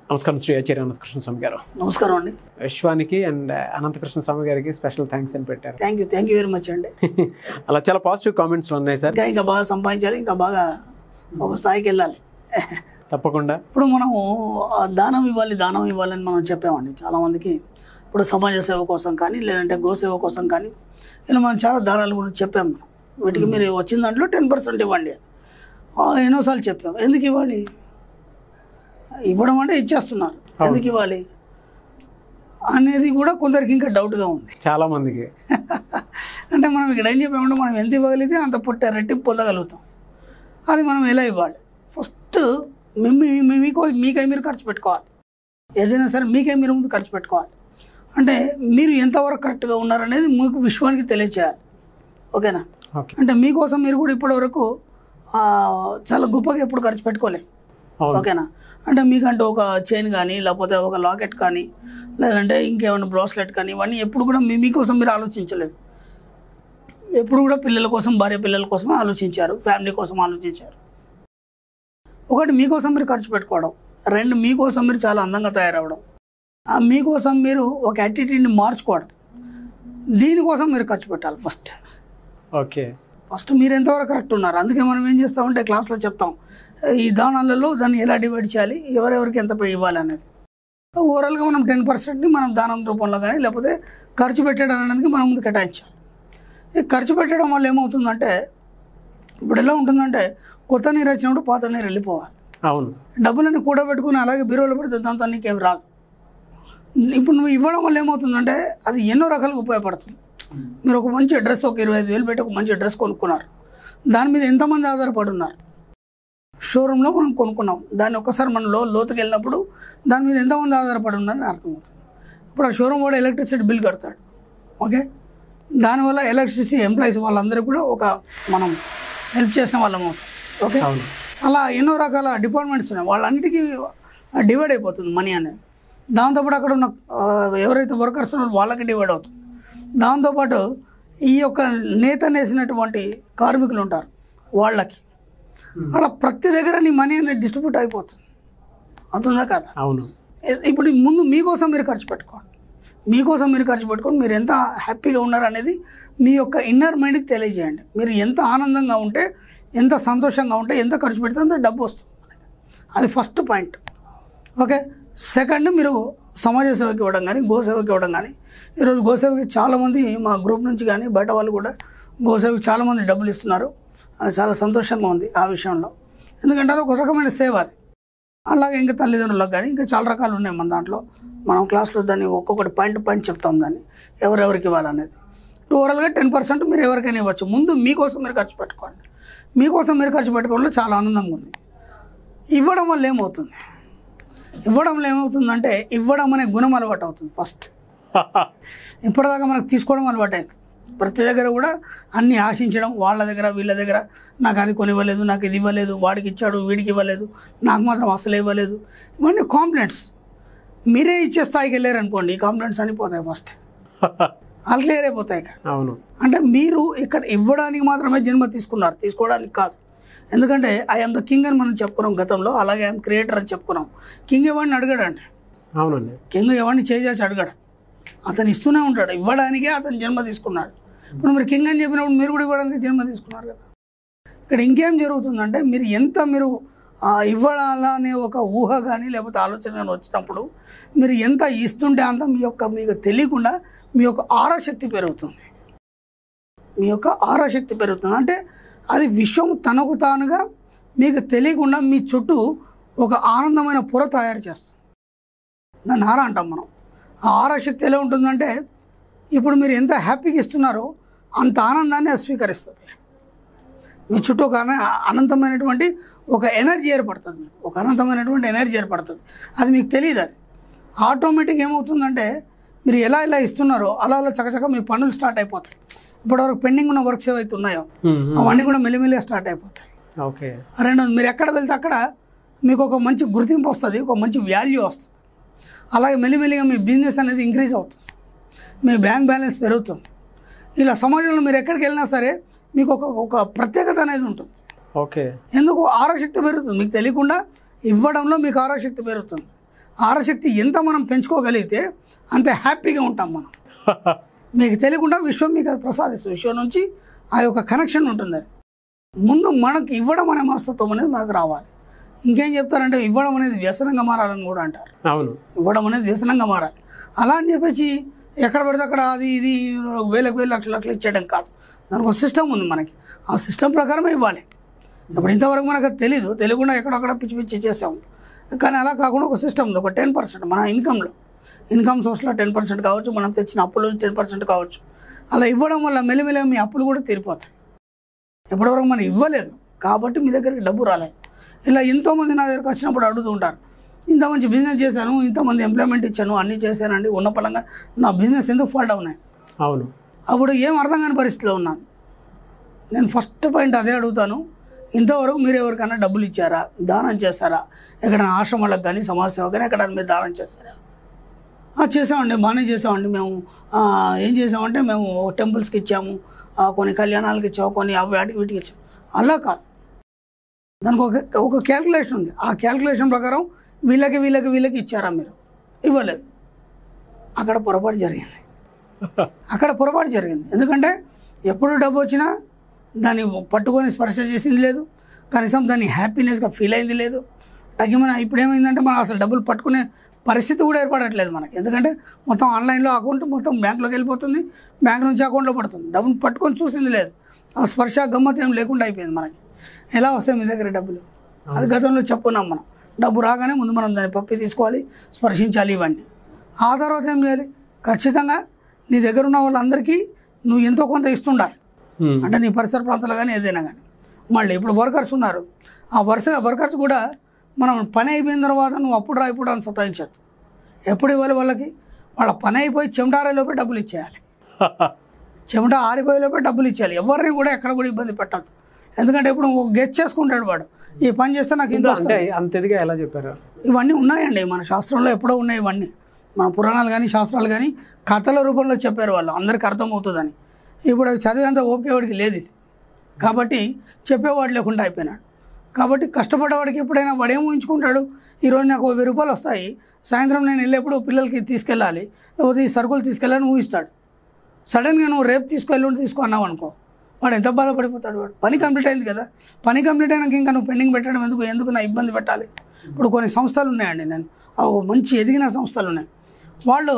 నమస్కారం శ్రీ ఆచార్య అనంతకృష్ణ స్వామి గారు నమస్కారం అండి విశ్వానికి అండ్ అనంతకృష్ణ స్వామి గారికి స్పెషల్ థ్యాంక్స్ అని పెట్టారు thank you thank you very much అండి అలా చాలా పాజిటివ్ కామెంట్స్ ఉన్నాయి సార్ ఇంకా ఇంకా బాగా సంపాదించాలి ఇంకా బాగా ఒక స్థాయికి వెళ్ళాలి తప్పకుండా ఇప్పుడు మనం ఆ, దానం ఇవ్వాలి దానం ఇవ్వాలని మనం చెప్పామండి చాలామందికి ఇప్పుడు సమాజ సేవ కోసం కానీ లేదంటే గోసేవ కోసం కానీ ఇలా మనం చాలా దానాల గురించి చెప్పాం మనం వీటికి మీరు వచ్చిన దాంట్లో టెన్ పర్సెంట్ ఇవ్వండి అని. ఆ, ఎన్నోసార్లు చెప్పాం ఎందుకు ఇవ్వాలి ఇవ్వడం అంటే ఇచ్చేస్తున్నారు ఎందుకు ఇవ్వాలి అనేది కూడా కొందరికి ఇంకా డౌట్గా ఉంది చాలా మందికి అంటే మనం ఇక్కడ ఏం చెప్పామంటే మనం ఎంత ఇవ్వగలిగితే అంత పుట్ట రెట్టింపు పొందగలుగుతాం అది మనం ఎలా ఇవ్వాలి ఫస్ట్ మీ మీ- మీకో మీకై మీరు ఖర్చు పెట్టుకోవాలి ఏదైనా సరే మీకై మీరు ముందు ఖర్చు పెట్టుకోవాలి అంటే మీరు ఎంతవరకు కరెక్ట్గా ఉన్నారనేది మీకు విశ్వానికి తెలియచేయాలి ఓకేనా ఓకే అంటే మీకోసం మీరు కూడా ఇప్పటివరకు ఆ, చాలా గొప్పగా ఎప్పుడు ఖర్చు పెట్టుకోలేదు అవును ఓకేనా అంటే మీకంటే ఒక చైన్ కానీ లేకపోతే ఒక లాకెట్ కానీ లేదంటే ఇంకేమైనా బ్రాస్లెట్ కానీ ఇవన్నీ ఎప్పుడు కూడా మీ మీకోసం మీరు ఆలోచించలేదు ఎప్పుడు కూడా పిల్లల కోసం భార్య పిల్లల కోసం ఆలోచించారు ఫ్యామిలీ కోసం ఆలోచించారు ఒకటి మీకోసం మీరు ఖర్చు పెట్టుకోవడం రెండు మీకోసం మీరు చాలా అందంగా తయారవడం ఆ మీకోసం మీరు ఒక యాటిట్యూడ్ని మార్చుకోవడం దీనికోసం మీరు ఖర్చు పెట్టాలి ఫస్ట్ ఓకే ఫస్ట్ మీరు ఎంతవరకు కరెక్ట్ ఉన్నారు అందుకే మనం ఏం చేస్తామంటే క్లాస్లో చెప్తాం ఈ దానాలలో దాన్ని ఎలా డివైడ్ చేయాలి ఎవరెవరికి ఎంత ఇవ్వాలి అనేది ఓవరాల్గా మనం టెన్ పర్సెంట్ని మనం దానం రూపంలో కానీ లేకపోతే ఖర్చు పెట్టడానికి మనం ముందు కేటాయించాలి ఈ ఖర్చు పెట్టడం వల్ల ఏమవుతుందంటే ఇప్పుడు ఎలా ఉంటుందంటే కొత్త నీరు వచ్చినప్పుడు పాత నీరు వెళ్ళిపోవాలి అవును డబ్బులని కూడబెట్టుకుని అలాగే బీరోలో పెడితే దాంతో నీకేం రాదు ఇప్పుడు నువ్వు ఇవ్వడం వల్ల ఏమవుతుందంటే అది ఎన్నో రకాలుగా ఉపయోగపడుతుంది మీరు ఒక మంచి డ్రెస్ ఒక ఇరవై ఐదు వేలు పెట్టి ఒక మంచి డ్రెస్ కొనుక్కున్నారు దాని మీద ఎంతమంది ఆధారపడి ఉన్నారు షోరూంలో మనం కొనుక్కున్నాం దాన్ని ఒక్కసారి మనం లో లోతుకి వెళ్ళినప్పుడు దాని మీద ఎంతమంది ఆధారపడి ఉన్నారని అర్థమవుతుంది ఇప్పుడు ఆ షోరూమ్ కూడా ఎలక్ట్రిసిటీ బిల్ కడతాడు ఓకే దానివల్ల ఎలక్ట్రిసిటీ ఎంప్లాయీస్ వాళ్ళందరూ కూడా ఒక మనం హెల్ప్ చేసిన వాళ్ళం అవుతాం ఓకే అవును అలా ఎన్నో రకాల డిపార్ట్మెంట్స్ ఉన్నాయి వాళ్ళన్నిటికీ డివైడ్ అయిపోతుంది మనీ అనేది దాంతోపాటు అక్కడ ఉన్న ఆ, ఎవరైతే వర్కర్స్ ఉన్నారో వాళ్ళకి డివైడ్ అవుతుంది దాంతోపాటు ఈ యొక్క నేత నేసినటువంటి కార్మికులు ఉంటారు వాళ్ళకి అలా ప్రతి దగ్గర నీ మనీ అనేది డిస్ట్రిబ్యూట్ అయిపోతుంది అవుతుందా కదా అవును ఇ- ఇప్పుడు ముందు మీకోసం మీరు ఖర్చు పెట్టుకోండి మీకోసం మీరు ఖర్చు పెట్టుకోండి మీరు ఎంత హ్యాపీగా ఉన్నారు అనేది మీ యొక్క ఇన్నర్ మైండ్కి తెలియజేయండి మీరు ఎంత ఆనందంగా ఉంటే ఎంత సంతోషంగా ఉంటే ఎంత ఖర్చు పెడితే అంత డబ్బు వస్తుంది అది ఫస్ట్ పాయింట్ ఓకే సెకండ్ మీరు సమాజ సేవకి ఇవ్వడం కానీ గోసేవకి ఇవ్వడం కానీ ఈరోజు గోసేవకి చాలామంది మా గ్రూప్ నుంచి కానీ బయట వాళ్ళు కూడా గోసేవకి చాలామంది డబ్బులు ఇస్తున్నారు అది చాలా సంతోషంగా ఉంది ఆ విషయంలో ఎందుకంటే అది ఒక రకమైన సేవ అది అలాగే ఇంకా తల్లిదండ్రులకు కానీ ఇంకా చాలా రకాలు ఉన్నాయి మన దాంట్లో మనం క్లాస్లో దాన్ని ఒక్కొక్కటి పాయింట్ పాయింట్ చెప్తాం దాన్ని ఎవరెవరికి ఇవ్వాలనేది ఓవరాల్గా టెన్ పర్సెంట్ మీరు ఎవరికైనా ఇవ్వచ్చు ముందు మీకోసం మీరు ఖర్చు పెట్టుకోండి మీకోసం మీరు ఖర్చు పెట్టుకోవడంలో చాలా ఆనందంగా ఉంది ఇవ్వడం వల్ల ఏమవుతుంది ఇవ్వడం వల్ల ఏమవుతుందంటే ఇవ్వడం అనే గుణం అలవాటు అవుతుంది ఫస్ట్ ఇప్పటిదాకా మనకు తీసుకోవడం అలవాటు అయింది ప్రతి దగ్గర కూడా అన్నీ ఆశించడం వాళ్ళ దగ్గర వీళ్ళ దగ్గర నాకు అది కొనివ్వలేదు నాకు ఇది ఇవ్వలేదు వాడికి ఇచ్చాడు వీడికి ఇవ్వలేదు నాకు మాత్రం అసలు ఇవ్వలేదు ఇవన్నీ కాంప్లైంట్స్ మీరే ఇచ్చే స్థాయికి వెళ్ళారు అనుకోండి ఈ కాంప్లైంట్స్ అని పోతాయి ఫస్ట్ వాళ్ళు క్లియర్ అయిపోతాయి ఇక. అవును అంటే మీరు ఇక్కడ ఇవ్వడానికి మాత్రమే జన్మ తీసుకున్నారు తీసుకోవడానికి కాదు ఎందుకంటే ఐఎమ్ ద కింగ్ అని మనం చెప్పుకున్నాం గతంలో అలాగే ఐఎమ్ క్రియేటర్ అని చెప్పుకున్నాం కింగ్ ఎవరిని అడగడండి అవునండి కింగ్ ఎవరిని చేసి అడగడు అతను ఇస్తూనే ఉంటాడు ఇవ్వడానికే అతను జన్మ తీసుకున్నాడు ఇప్పుడు మీరు కింగ్ అని చెప్పినప్పుడు మీరు కూడా ఇవ్వడానికి జన్మ తీసుకున్నారు కదా ఇక్కడ ఇంకేం జరుగుతుందంటే మీరు ఎంత మీరు ఆ, ఇవ్వాలనే ఒక ఊహ కానీ లేకపోతే ఆలోచన కానీ వచ్చినప్పుడు మీరు ఎంత ఇస్తుంటే అంత మీ యొక్క మీకు తెలియకుండా మీ యొక్క ఆరాశక్తి పెరుగుతుంది మీ యొక్క ఆరాశక్తి పెరుగుతుంది అంటే అది విశ్వం తనకు తానుగా మీకు తెలియకుండా మీ చుట్టూ ఒక ఆనందమైన పొర తయారు చేస్తుంది దాన్ని ఆరా అంటాం మనం ఆ ఆరాశక్తి ఎలా ఉంటుందంటే ఇప్పుడు మీరు ఎంత హ్యాపీగా ఇస్తున్నారో అంత ఆనందాన్ని అది స్వీకరిస్తుంది మీ చుట్టూ ఒక అన అనంతమైనటువంటి ఒక ఎనర్జీ ఏర్పడుతుంది మీకు ఒక అనంతమైనటువంటి ఎనర్జీ ఏర్పడుతుంది అది మీకు తెలియదు అది ఆటోమేటిక్ ఏమవుతుందంటే మీరు ఎలా ఎలా ఇస్తున్నారో అలా అలా చకచక మీ పనులు స్టార్ట్ అయిపోతాయి ఇప్పటివరకు పెండింగ్ ఉన్న వర్క్స్ ఏవైతే ఉన్నాయో అవన్నీ కూడా మెల్లిమెల్లిగా స్టార్ట్ అయిపోతాయి ఓకే రెండోది మీరు ఎక్కడ వెళ్తే అక్కడ మీకు ఒక మంచి గుర్తింపు వస్తుంది ఒక మంచి వాల్యూ వస్తుంది అలాగే మెల్లిమెల్లిగా మీ బిజినెస్ అనేది ఇంక్రీజ్ అవుతుంది మీ బ్యాంక్ బ్యాలెన్స్ పెరుగుతుంది ఇలా సమాజంలో మీరు ఎక్కడికి వెళ్ళినా సరే మీకు ఒక ఒక ప్రత్యేకత అనేది ఉంటుంది ఓకే ఎందుకు ఆరోశక్తి పెరుగుతుంది మీకు తెలియకుండా ఇవ్వడంలో మీకు ఆరోశక్తి పెరుగుతుంది ఆరశక్తి ఎంత మనం పెంచుకోగలిగితే అంత హ్యాపీగా ఉంటాం మనం మీకు తెలియకుండా విశ్వం మీకు అది ప్రసాదిస్తుంది విశ్వం నుంచి ఆ యొక్క కనెక్షన్ ఉంటుంది అది ముందు మనకు ఇవ్వడం అనే మనస్తత్వం అనేది మనకు రావాలి ఇంకేం చెప్తారంటే ఇవ్వడం అనేది వ్యసనంగా మారాలని కూడా అంటారు అవును ఇవ్వడం అనేది వ్యసనంగా మారాలి అలా అని చెప్పేసి ఎక్కడ పడితే అక్కడ అది ఇది వేలకు వేలు లక్షలు లక్షలు ఇచ్చేయడం కాదు దానికి ఒక సిస్టమ్ ఉంది మనకి ఆ సిస్టమ్ ప్రకారమే ఇవ్వాలి ఇప్పుడు ఇంతవరకు మనకు అది తెలీదు తెలియకుండా ఎక్కడక్కడ పిచ్చి పిచ్చి చేసాము కానీ అలా కాకుండా ఒక సిస్టమ్ ఉంది ఒక టెన్ పర్సెంట్ మన ఇన్కంలో ఇన్కమ్ సోర్స్లో టెన్ పర్సెంట్ కావచ్చు మనం తెచ్చిన అప్పులు టెన్ పర్సెంట్ కావచ్చు అలా ఇవ్వడం వల్ల మెల్లిమెల్లి మీ అప్పులు కూడా తీరిపోతాయి ఎప్పటివరకు మనం ఇవ్వలేదు కాబట్టి మీ దగ్గరికి డబ్బు రాలేదు ఇలా ఎంతోమంది నా దగ్గరికి వచ్చినప్పుడు అడుగుతూ ఉంటారు ఇంత మంచి బిజినెస్ చేశాను ఇంతమంది ఎంప్లాయ్మెంట్ ఇచ్చాను అన్నీ చేశానండి ఉన్న పలంగా నా బిజినెస్ ఎందుకు ఫాల్ట్ అవునాయి అవును అప్పుడు ఏం అర్థం కాని పరిస్థితిలో ఉన్నాను నేను ఫస్ట్ పాయింట్ అదే అడుగుతాను ఇంతవరకు మీరు ఎవరికైనా డబ్బులు ఇచ్చారా దానం చేస్తారా ఎక్కడైనా ఆశ్రమాలకు కానీ సమాజ సేవ కానీ ఎక్కడైనా మీరు దానం చేస్తారా "ఆ, చేసామండి బాగానే చేసామండి మేము ఆ, ఏం చేసామంటే మేము టెంపుల్స్కి ఇచ్చాము ఆ, కొన్ని కళ్యాణాలకు ఇచ్చాము కొన్ని అవి వాటికి వీటికి ఇచ్చాము అలా కాదు దానికి ఒక ఒక క్యాల్కులేషన్ ఉంది ఆ క్యాల్కులేషన్ ప్రకారం వీళ్ళకి వీళ్ళకి వీళ్ళకి ఇచ్చారా మీరు ఇవ్వలేదు అక్కడ పొరపాటు జరిగింది అక్కడ పొరపాటు జరిగింది ఎందుకంటే ఎప్పుడు డబ్బు వచ్చినా దాన్ని పట్టుకొని స్పర్శ చేసింది లేదు కనీసం దాన్ని హ్యాపీనెస్గా ఫీల్ అయింది లేదు తగ్గిమన ఇప్పుడు ఏమైందంటే మనం అసలు డబ్బులు పట్టుకునే పరిస్థితి కూడా ఏర్పడట్లేదు మనకి ఎందుకంటే మొత్తం ఆన్లైన్లో అకౌంట్ మొత్తం బ్యాంకులోకి వెళ్ళిపోతుంది బ్యాంక్ నుంచి అకౌంట్లో పడుతుంది డబ్బులు పట్టుకొని చూసింది లేదు ఆ స్పర్శ గమ్మత్ ఏం లేకుండా అయిపోయింది మనకి ఎలా వస్తాయి మీ దగ్గర డబ్బులు అది గతంలో చెప్పుకున్నాం మనం డబ్బు రాగానే ముందు మనం దాన్ని పప్పి తీసుకోవాలి స్పర్శించాలి ఇవన్నీ ఆ తర్వాత ఏం చేయాలి ఖచ్చితంగా నీ దగ్గర ఉన్న వాళ్ళందరికీ నువ్వు ఎంతో కొంత ఇస్తుండాలి ఉమ్. అంటే నీ పరిసర ప్రాంతాలు కానీ ఏదైనా కానీ మళ్ళీ ఇప్పుడు వర్కర్స్ ఉన్నారు ఆ వరుస వర్కర్స్ కూడా మనం పని అయిపోయిన తర్వాత నువ్వు అప్పుడు రా ఇప్పుడు అని సతాయించద్దు ఎప్పుడు ఇవ్వాలి వాళ్ళకి వాళ్ళ పని అయిపోయి చెమటారేలోపే డబ్బులు ఇచ్చేయాలి చెమట ఆరిపోయేలోపే డబ్బులు ఇచ్చేయాలి ఎవరిని కూడా ఎక్కడ కూడా ఇబ్బంది పెట్టద్దు ఎందుకంటే ఇప్పుడు గెచ్ చేసుకుంటాడు వాడు ఈ పని చేస్తే నాకు ఇంత అంటే అంత ఎదిగా ఎలా చెప్పారు ఇవన్నీ ఉన్నాయండి మన శాస్త్రంలో ఎప్పుడో ఉన్నాయి ఇవన్నీ మన పురాణాలు కానీ శాస్త్రాలు కానీ కథల రూపంలో చెప్పారు వాళ్ళు అందరికీ అర్థమవుతుందని ఇప్పుడు అవి చదివేంత ఓపిక వాడికి లేదు ఇది కాబట్టి చెప్పేవాడు లేకుండా అయిపోయినాడు కాబట్టి కష్టపడేవాడికి ఎప్పుడైనా వాడు ఏం ఊహించుకుంటాడు ఈరోజు నాకు ఓ వెయ్యి రూపాయలు వస్తాయి సాయంత్రం నేను వెళ్ళేప్పుడు పిల్లలకి తీసుకెళ్ళాలి లేకపోతే ఈ సరుకులు తీసుకెళ్ళాలని ఊహిస్తాడు సడన్గా నువ్వు రేపు తీసుకెళ్ళి తీసుకో అన్నావు అనుకో వాడు ఎంత బాధపడిపోతాడు వాడు పని కంప్లీట్ అయింది కదా పని కంప్లీట్ అయినాక ఇంకా నువ్వు పెండింగ్ పెట్టడం ఎందుకు ఎందుకు నా ఇబ్బంది పెట్టాలి ఇప్పుడు కొన్ని సంస్థలు ఉన్నాయండి నేను ఆ ఓ మంచి ఎదిగిన సంస్థలు ఉన్నాయి వాళ్ళు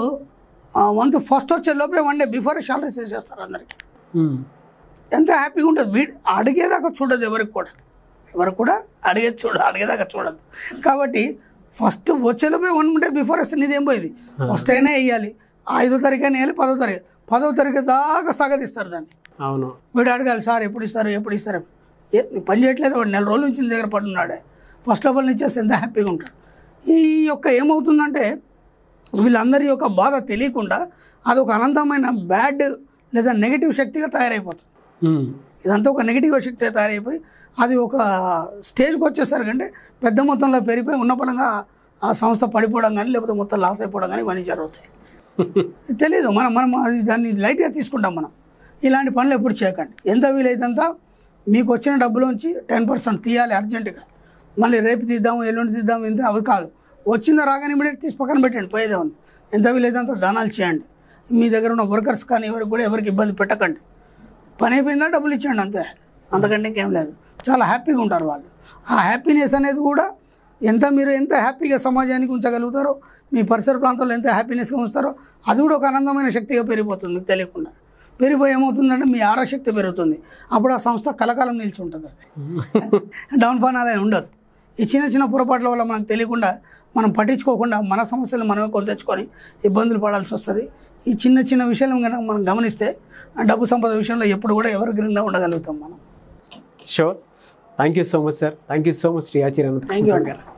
వంతు ఫస్ట్ వచ్చే లోపే వన్ డే బిఫోర్ శాలరీస్ వేసేస్తారు అందరికి ఉమ్. ఎంత హ్యాపీగా ఉంటుంది వీడు అడిగేదాకా చూడదు ఎవరికి కూడా ఎవరికి కూడా అడిగే చూడ అడిగేదాకా చూడదు కాబట్టి ఫస్ట్ వచ్చేలోపే వన్ డే బిఫోర్ వస్తే నీదేం పోయింది ఫస్ట్ అయినా వేయాలి ఐదో తారీఖు అయినా వేయాలి పదో తారీఖు పదో తారీఖు దాకా సాగదీస్తారు దాన్ని అవును వీడు అడగాలి సార్ ఎప్పుడు ఇస్తారు ఎప్పుడు ఇస్తారు ఏ నీ పని చేయట్లేదు వాడు నెల రోజుల నుంచి నీ దగ్గర పడున్నాడే ఫస్ట్ లోపల ఇచ్చేస్తే ఎంత హ్యాపీగా ఉంటాడు ఈ యొక్క ఏమవుతుందంటే వీళ్ళందరి యొక్క బాధ తెలియకుండా అది ఒక అనంతమైన బ్యాడ్ లేదా నెగిటివ్ శక్తిగా తయారైపోతుంది ఉమ్. ఇదంతా ఒక నెగిటివ్ శక్తి తయారైపోయి అది ఒక స్టేజ్కి వచ్చేసరికి అంటే పెద్ద మొత్తంలో పెరిగిపోయి ఉన్న పరంగా ఆ సంస్థ పడిపోవడం కానీ లేకపోతే మొత్తం లాస్ అయిపోవడం కానీ ఇవన్నీ జరుగుతాయి ఇది తెలీదు మనం మనం అది దాన్ని లైట్గా తీసుకుంటాం మనం ఇలాంటి పనులు ఎప్పుడు చేయకండి ఎంత వీలైతంత మీకు వచ్చిన డబ్బులోంచి టెన్ పర్సెంట్ తీయాలి అర్జెంటుగా మళ్ళీ రేపు తీద్దాము ఎల్లుండి తీద్దాము ఇంత అవి కాదు వచ్చిందో రాగానే ఇమీడియట్ తీసి పక్కన పెట్టండి పోయేదే ఉంది ఎంత వీలైతంత దానాలు చేయండి మీ దగ్గర ఉన్న వర్కర్స్ కానీ ఎవరికి కూడా ఎవరికి ఇబ్బంది పెట్టకండి పని అయిపోయిందా డబ్బులు ఇచ్చేయండి అంతే అంతకంటే ఇంకేం లేదు చాలా హ్యాపీగా ఉంటారు వాళ్ళు ఆ హ్యాపీనెస్ అనేది కూడా ఎంత మీరు ఎంత హ్యాపీగా సమాజానికి ఉంచగలుగుతారో మీ పరిసర ప్రాంతాల్లో ఎంత హ్యాపీనెస్గా ఉంచుతారో అది కూడా ఒక ఆనందమైన శక్తిగా పెరిగిపోతుంది మీకు తెలియకుండా పెరిగిపోయి ఏమవుతుందంటే మీ ఆరశక్తి పెరుగుతుంది అప్పుడు ఆ సంస్థ కలకాలం నిలిచి ఉంటుంది అది డౌన్ ఫాన్ అలా ఉండదు ఈ చిన్న చిన్న పొరపాట్ల వల్ల మనకు తెలియకుండా మనం పట్టించుకోకుండా మన సమస్యలు మనమే కొని తెచ్చుకొని ఇబ్బందులు పడాల్సి వస్తుంది ఈ చిన్న చిన్న విషయాలను కనుక మనం గమనిస్తే ఆ డబ్బు సంపద విషయంలో ఎప్పుడు కూడా ఎవరు గ్రీన్గా ఉండగలుగుతాం మనం sure thank you so much sir thank you so much Shri Acharya Anantakrishna thank you Swami అండి గారు